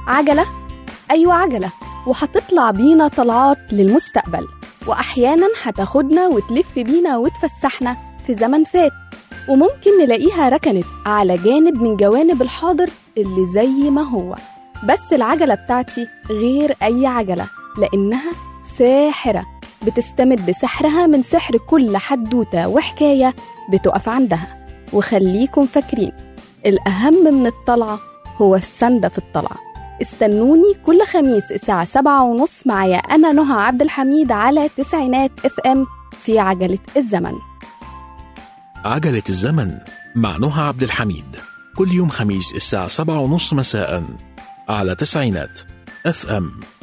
عجلة؟ أيوة عجلة وهتطلع بينا طلعات للمستقبل وأحيانا هتاخدنا وتلف بينا وتفسحنا في زمن فات وممكن نلاقيها ركنت على جانب من جوانب الحاضر اللي زي ما هو بس العجلة بتاعتي غير أي عجلة لأنها ساحرة بتستمد سحرها من سحر كل حدوتة وحكاية بتقف عندها وخليكم فاكرين الأهم من الطلعة هو السندة في الطلعة استنوني كل خميس الساعة سبعة ونص معايا أنا نهى عبد الحميد على تسعينات اف ام في عجلة الزمن عجلة الزمن مع نهى عبد الحميد كل يوم خميس الساعة سبعة ونص مساء على تسعينات اف ام